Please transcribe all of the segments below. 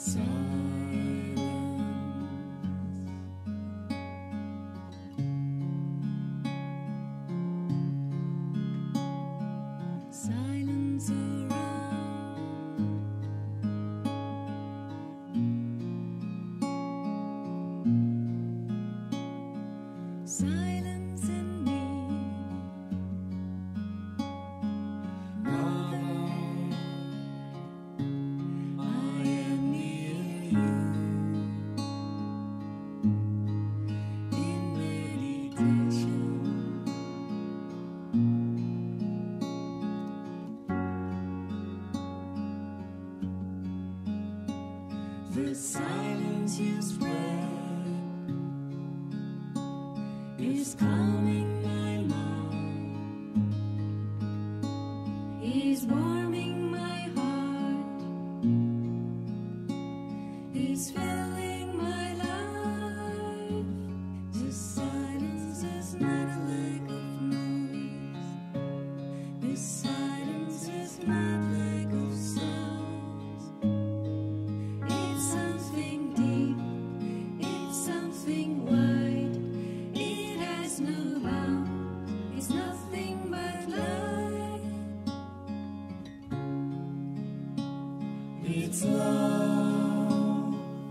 Silence around. Silence in me. Mother, I am near you in meditation. The silence you spread is calming my mind, is warming my heart, is filling my life. The silence is not a lack of noise. This silence is not lack of sounds. It's something deep, it's something wide. It has no bounds, it's nothing but life. It's love,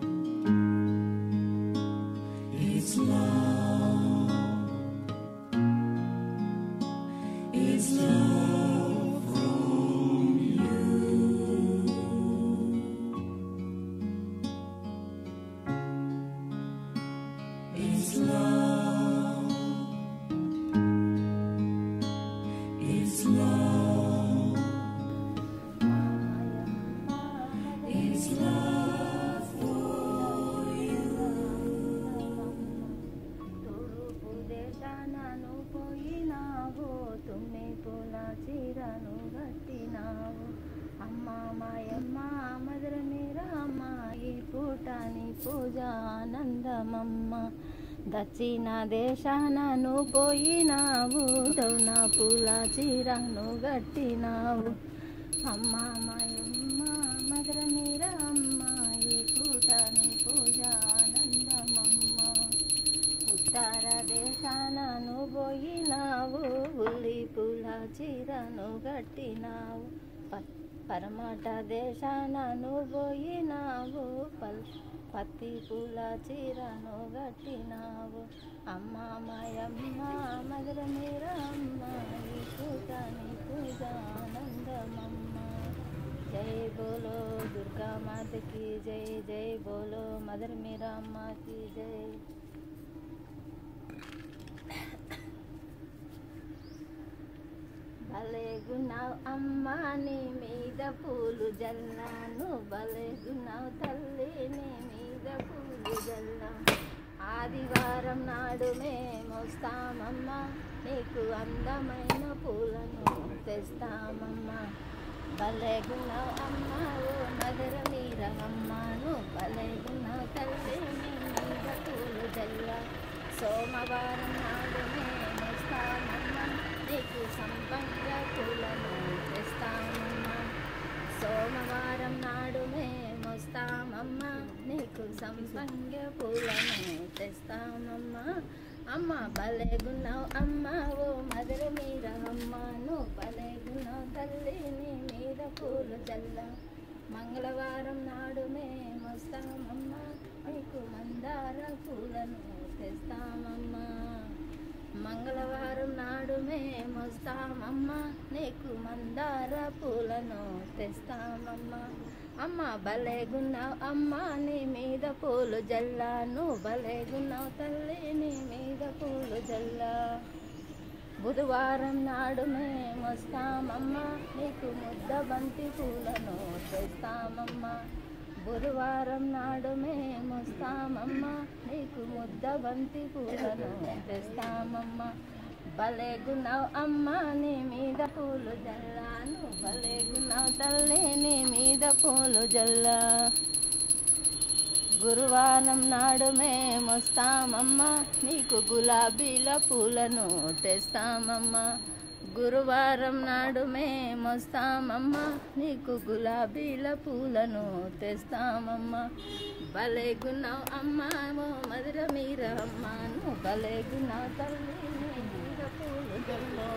it's love, it's love from you. It's love. It's love. It's love for you. తూర్పు దేశానను పోయినావు తుమ్మి పూల చీరను కట్టినావు అమ్మ మాయమ్మ మధుర మీరమ్మ ఈ పూటని పూజ ఆనందమమ్మ దక్షిణ దేశానను పోయినావు దౌన పూల చీరను కట్టినావు అమ్మ మాయమ్మ మధుర మీరమ్మ ఈ పూటని పూజ ఆనందమమ్మ ఉత్తర దేశానను పోయినావు ఉల్లి పూల చీరను కట్టినావు ప- పరమట దేశానను పోయినావు పల్ పత్తి పూల చీరను కట్టినావు అమ్మ మాయమ్మ మధుర మీరమ్మ ఈ పూటని పూజ ఆనందమమ్మ జై బోలో దుర్గా మాతకి జై జై బోలో మదర్ మీరమ్మ की జై భలే గున్నావు అమ్మ నీ మీద పూలు జల్లాను భలే గున్నావు తల్లి నీ మీద పూలు జల్లా ఆదివారం నాడు మేమొస్తామమ్మ నీకు అందమైన పూలను తెస్తామమ్మా భలే గున్నావు అమ్మ ఓ మధుర మీరమ్మను భలే గున్నావు తల్లి నీ మీద పూలు జల్లా సోమవారం నాడు మేమొస్తామమ్మ నీకు సంపంగ పూలను తెస్తామమ్మా సోమవారం నాడు మేమొస్తామమ్మా నీకు సంపంగ పూలను తెస్తామమ్మా అమ్మ భలే గున్నావు అమ్మ ఓ మధుర మీర అమ్మను భలే గున్నావు తల్లి నీ మీద పూలు చల్ల మంగళవారం నాడు మేమొస్తామమ్మా నీకు మందార పూలను తెస్తామమ్మా మంగళవారం నాడు మేమొస్తామమ్మా నీకు మందార పూలను తెస్తామమ్మా అమ్మ భలేగున్నావు అమ్మ నీ మీద పూలు జల్లాను భలేగున్నావు తల్లి నీ మీద పూలు జల్లా బుధవారం నాడు మేమొస్తామమ్మా నీకు ముద్ద బంతి పూలను తెస్తామమ్మా బుధవారం నాడు మేమొస్తామమ్మా నీకు ముద్ద బంతి పూలను తెస్తామమ్మా భలే గున్నావు అమ్మ నీ మీద పూలు జల్లాను భలే గున్నావు తల్లి నీ మీద పూలు జల్లా గురువారం నాడు మేమొస్తామమ్మా నీకు గులాబీల పూలను తెస్తామమ్మా గురువారం నాడు మేమొస్తామమ్మ నీకు గులాబీల పూలను తెస్తామమ్మ భలే గున్నావు అమ్మ ఓ మధుర మీర అమ్మ నువ్వు భలే గున్నావు తల్లి నీ మీద పూలు జల్లు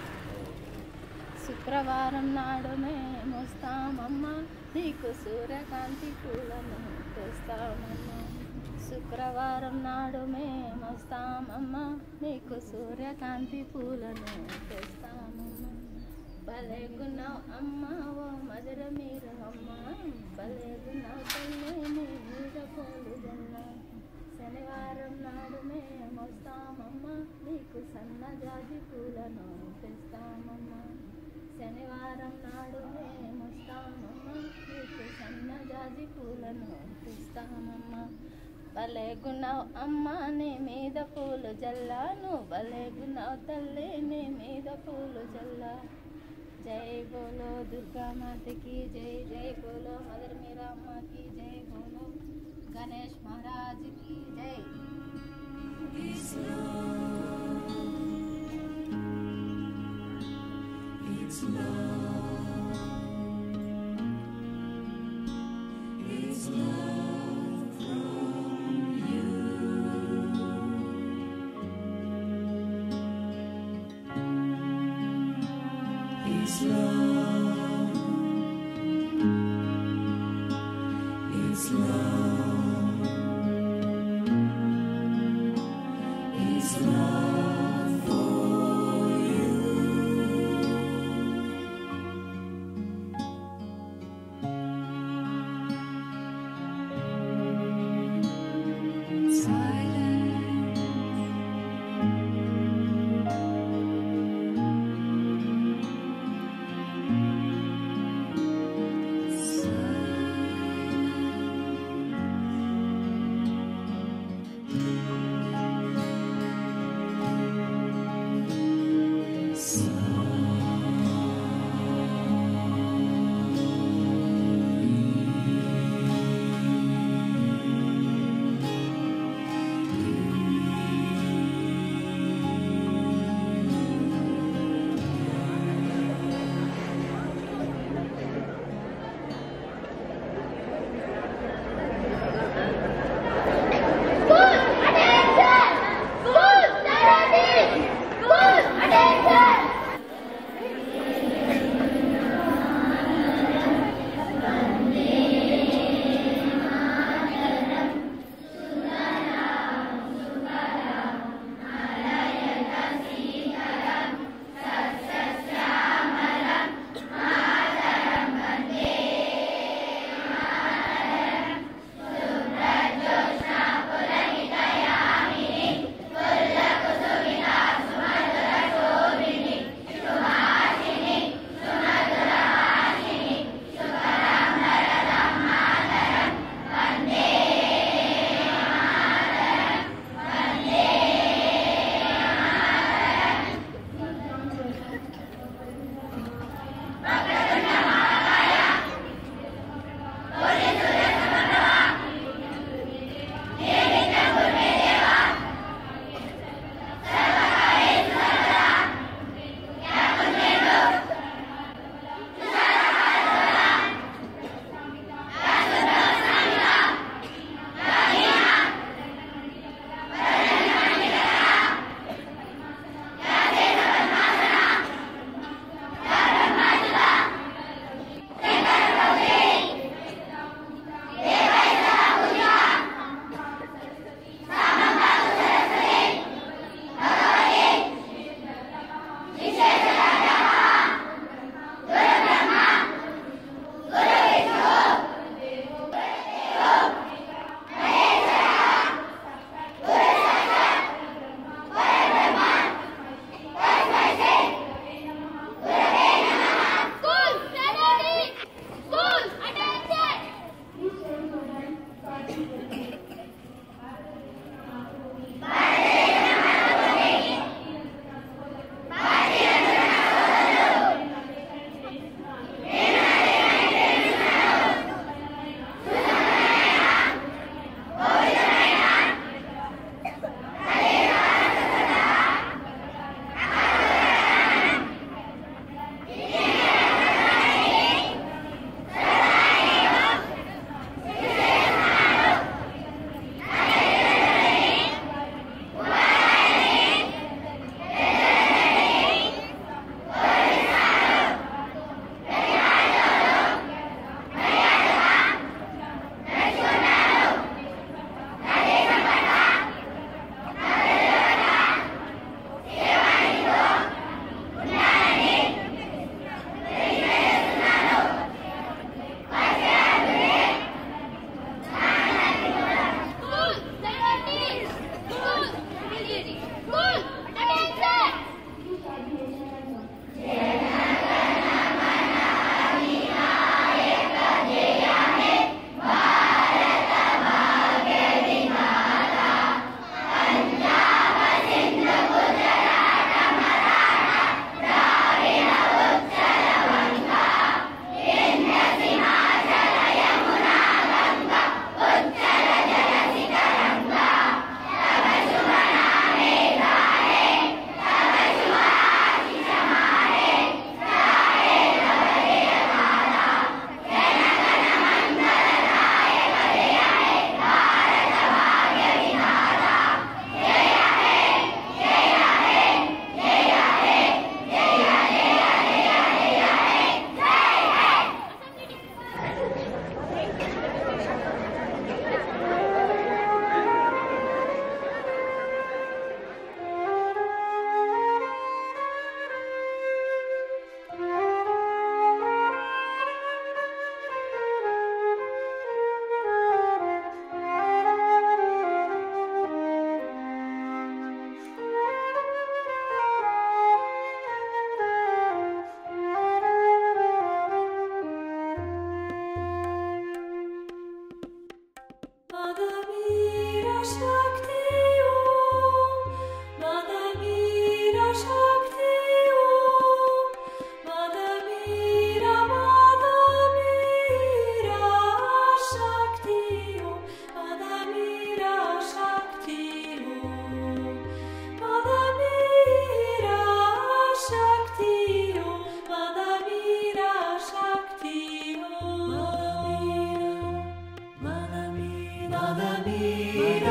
శుక్రవారం నాడు మేమొస్తామమ్మ నీకు సూర్యకాంతి పూలను తెస్తామమ్మ శుక్రవారం నాడు మేమొస్తామమ్మ నీకు సూర్యకాంతి పూలను తెస్తామమ్మ భలే గున్నావు అమ్మ ఓ మధుర మీరు అమ్మ భలే గున్నావు తల్లి నీ మీద పూలు జల్ల శనివారం నాడు మేమొస్తామమ్మ నీకు సన్నజాజి పూలను తెస్తామమ్మ శనివారం నాడు మేమొస్తామమ్మ నీకు సన్నజాజి పూలను తెస్తామమ్మ భలే గున్నావు అమ్మ నీ మీద పూలు జల్లాను భలే గున్నావు తల్లి నీ మీద పూలు జల్లా జై బోలో దుర్గా మాతకి జై జై బోలో మదర్ మీరా అమ్మకి జై బోలో గణేష్ మహారాజ్ की జై It's love. It's love. It's love from you. It's love. It's love. It's love for you. Silent. Silent.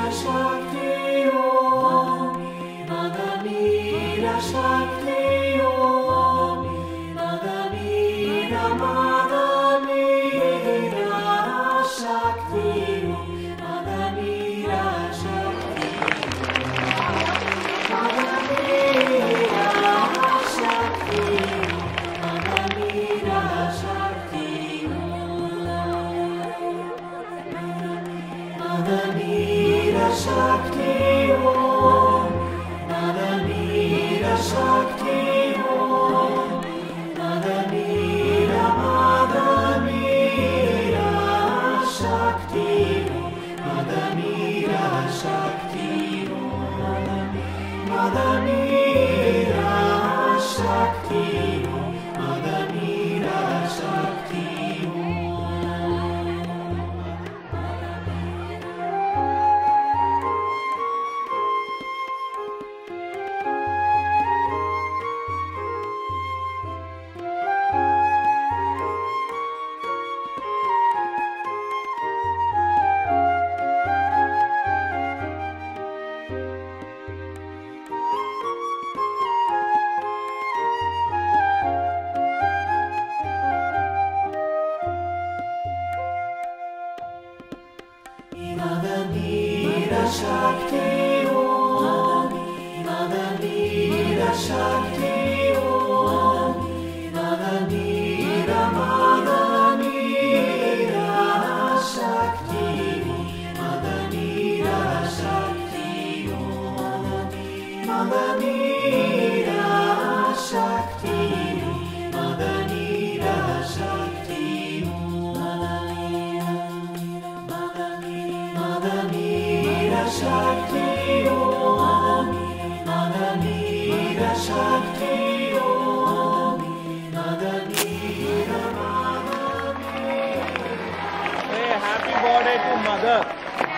Say happy birthday to mother.